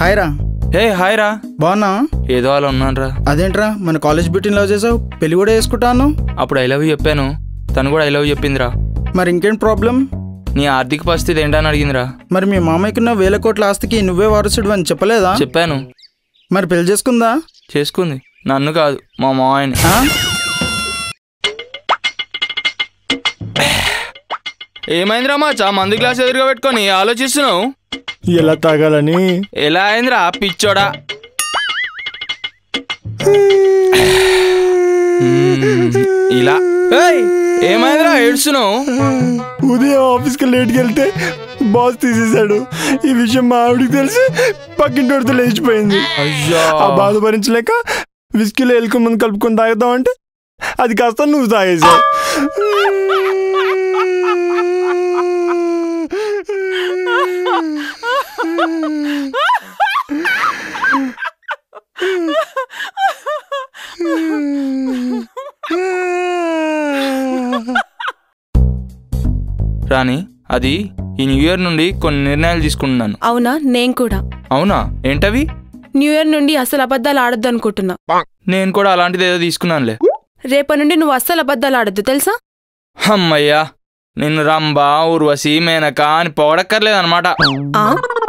Hi రా hey hi రా బాగున్నా ఏదో అలా ఉన్నాను రా అదేంట్రా మన కాలేజ్ బ్యూటీని లవ్ చేసావు పెళ్లి కూడా వేసుకుంటాను అప్పుడు ఐ లవ్ చెప్పాను తను కూడా ఐ లవ్ చెప్పిందిరా మరి ఇంకేం ప్రాబ్లం నీ ఆర్థిక పరిస్థితి ఏంటని అడిగిందిరా మరి మీ మామయ్యకున్న వేల కోట్ల ఆస్తికి నువ్వే వారసుడు అని చెప్పలేదా చెప్పాను మరి పెళ్లి చేసుకుందా చేసుకుంది నన్ను కాదు మా మామయ్యని ఆ? ఏమైందిరా మా చా మందు గ్లాస్ ఎదురుగా పెట్టుకొని ఆలోచిస్తున్నావు ఎలా తాగాలని ఎలా అయిందిరా పిచ్చోడా మ్మ్, ఇలా ఏయ్, ఏమైందిరా ఏడుస్తున్నావు ఉదయం ఆఫీస్కి లేట్కి వెళ్తే బాస్ తీసేశాడు ఈ విషయం మా ఆవిడకి తెలిసి పక్కింటి లేచిపోయింది అయ్యో ఆ బాధ భరించలేక విస్కీలో ఎలుక ముందు కలుపుకొని తాగుతావు అంటే అది కాస్త నువ్వు తాగేసావు రాణి అది ఈ న్యూ ఇయర్ నుండి కొన్ని నిర్ణయాలు తీసుకుంటున్నాను అవునా నేను కూడా అవునా ఏంటవి న్యూ ఇయర్ నుండి అసలు అబద్ధాలు ఆడొద్దు అనుకుంటున్నా నేను కూడా అలాంటిది ఏదో తీసుకున్నానులే రేపటి నుండి నువ్వు అస్సలు అబద్ధాలు ఆడొద్దు తెలుసా అమ్మయ్యా నిన్ను రంభ ఊర్వశి మేనక అని పొగడక్కర్లేదన్నమాట ఆ